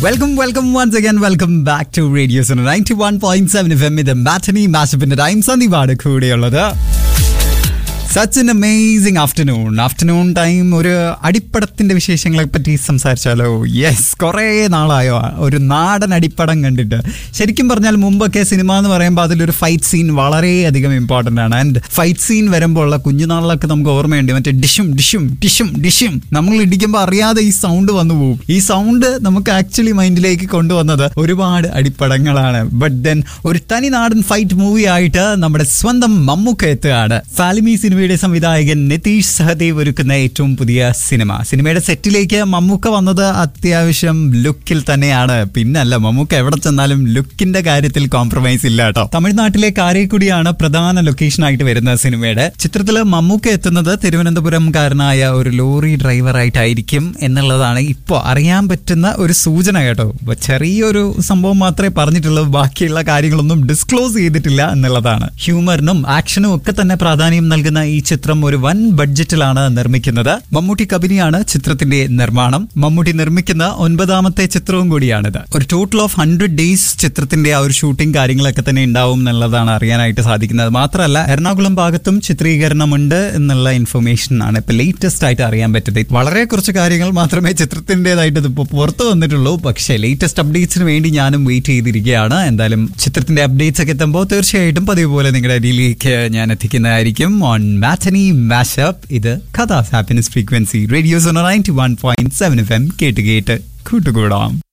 welcome welcome once again welcome back to radio ninety one point seven F M ഇത് matinee മാഷപ്പിന്റെ time സന്ദീപാണ് കൂടെയുള്ളത് such an amazing afternoon afternoon time ഒരു അടിപ്പടത്തിന്റെ വിശേഷങ്ങളെ പറ്റി സംസാരിച്ചാലോ യെസ് കുറേ നാളായോ ഒരു നാടൻ അടിപ്പടം കണ്ടിട്ട് ശരിക്കും പറഞ്ഞാൽ മുമ്പൊക്കെ സിനിമ എന്ന് പറയുമ്പോൾ അതിലൊരു ഫൈറ്റ് സീൻ വളരെയധികം ഇമ്പോർട്ടൻ്റ് ആണ് ആൻഡ് ഫൈറ്റ് സീൻ വരുമ്പോൾ ഉള്ള കുഞ്ഞുനാളിലൊക്കെ നമുക്ക് ഓർമ്മയുണ്ട് മറ്റേ ഡിഷും ഡിഷും ഡിഷും ഡിഷും നമ്മൾ ഇടിക്കുമ്പോൾ അറിയാതെ ഈ സൗണ്ട് വന്നു പോകും ഈ സൗണ്ട് നമുക്ക് ആക്ച്വലി മൈൻഡിലേക്ക് കൊണ്ടുവന്നത് ഒരുപാട് അടിപ്പടങ്ങളാണ് ബട്ട് ദെൻ ഒരു തനി നാടൻ ഫൈറ്റ് മൂവി ആയിട്ട് നമ്മുടെ സ്വന്തം മമ്മൂക്ക എത്തുകയാണ് ഫാലിമി സിനിമയുടെ സംവിധായകൻ നിതീഷ് സഹദേവ് ഒരുക്കുന്ന ഏറ്റവും പുതിയ സിനിമ സിനിമയുടെ സെറ്റിലേക്ക് മമ്മൂക്ക വന്നത് അത്യാവശ്യം ലുക്കിൽ തന്നെയാണ് പിന്നല്ല മമ്മൂക്ക എവിടെ ചെന്നാലും ലുക്കിന്റെ കാര്യത്തിൽ കോംപ്രമൈസ് ഇല്ല കേട്ടോ തമിഴ്നാട്ടിലെ കാരേക്കുടിയാണ് പ്രധാന ലൊക്കേഷൻ ആയിട്ട് വരുന്ന സിനിമയുടെ ചിത്രത്തിൽ മമ്മൂക്ക എത്തുന്നത് തിരുവനന്തപുരംകാരനായ ഒരു ലോറി ഡ്രൈവർ ആയിട്ടായിരിക്കും എന്നുള്ളതാണ് ഇപ്പോൾ അറിയാൻ പറ്റുന്ന ഒരു സൂചന കേട്ടോ അപ്പൊ ചെറിയൊരു സംഭവം മാത്രമേ പറഞ്ഞിട്ടുള്ളൂ ബാക്കിയുള്ള കാര്യങ്ങളൊന്നും ഡിസ്ക്ലോസ് ചെയ്തിട്ടില്ല എന്നുള്ളതാണ് ഹ്യൂമറിനും ആക്ഷനും ഒക്കെ തന്നെ പ്രാധാന്യം നൽകുന്ന ഈ ചിത്രം ഒരു വൻ ബഡ്ജറ്റിലാണ് നിർമ്മിക്കുന്നത് മമ്മൂട്ടി കബിനിയാണ് ചിത്രത്തിന്റെ നിർമ്മാണം മമ്മൂട്ടി നിർമ്മിക്കുന്ന ഒൻപതാമത്തെ ചിത്രവും കൂടിയാണിത് ഒരു ടോട്ടൽ ഓഫ് ഹൺഡ്രഡ് ഡേയ്സ് ചിത്രത്തിന്റെ ആ ഒരു ഷൂട്ടിംഗ് കാര്യങ്ങളൊക്കെ തന്നെ ഉണ്ടാവും എന്നുള്ളതാണ് അറിയാനായിട്ട് സാധിക്കുന്നത് മാത്രമല്ല എറണാകുളം ഭാഗത്തും ചിത്രീകരണമുണ്ട് എന്നുള്ള ഇൻഫർമേഷൻ ആണ് ഇപ്പൊ ലേറ്റസ്റ്റ് ആയിട്ട് അറിയാൻ പറ്റുന്നത് വളരെ കുറച്ച് കാര്യങ്ങൾ മാത്രമേ ചിത്രത്തിൻ്റെതായിട്ട് ഇതിപ്പോൾ പുറത്തു വന്നിട്ടുള്ളൂ പക്ഷേ ലേറ്റസ്റ്റ് അപ്ഡേറ്റ്സിന് വേണ്ടി ഞാനും വെയിറ്റ് ചെയ്തിരിക്കുകയാണ് എന്തായാലും ചിത്രത്തിന്റെ അപ്ഡേറ്റ്സ് ഒക്കെ എത്തുമ്പോൾ തീർച്ചയായിട്ടും പതിവ് പോലെ നിങ്ങളുടെ അടിയിലേക്ക് ഞാൻ എത്തിക്കുന്നതായിരിക്കും ഓൺ മാറ്റനി മാഷപ്പ് ഇത് കഥാസ് happiness frequency radio's ninety one point seven F M കേട്ട് കേട്ട് കൂട്ടുകൂടാം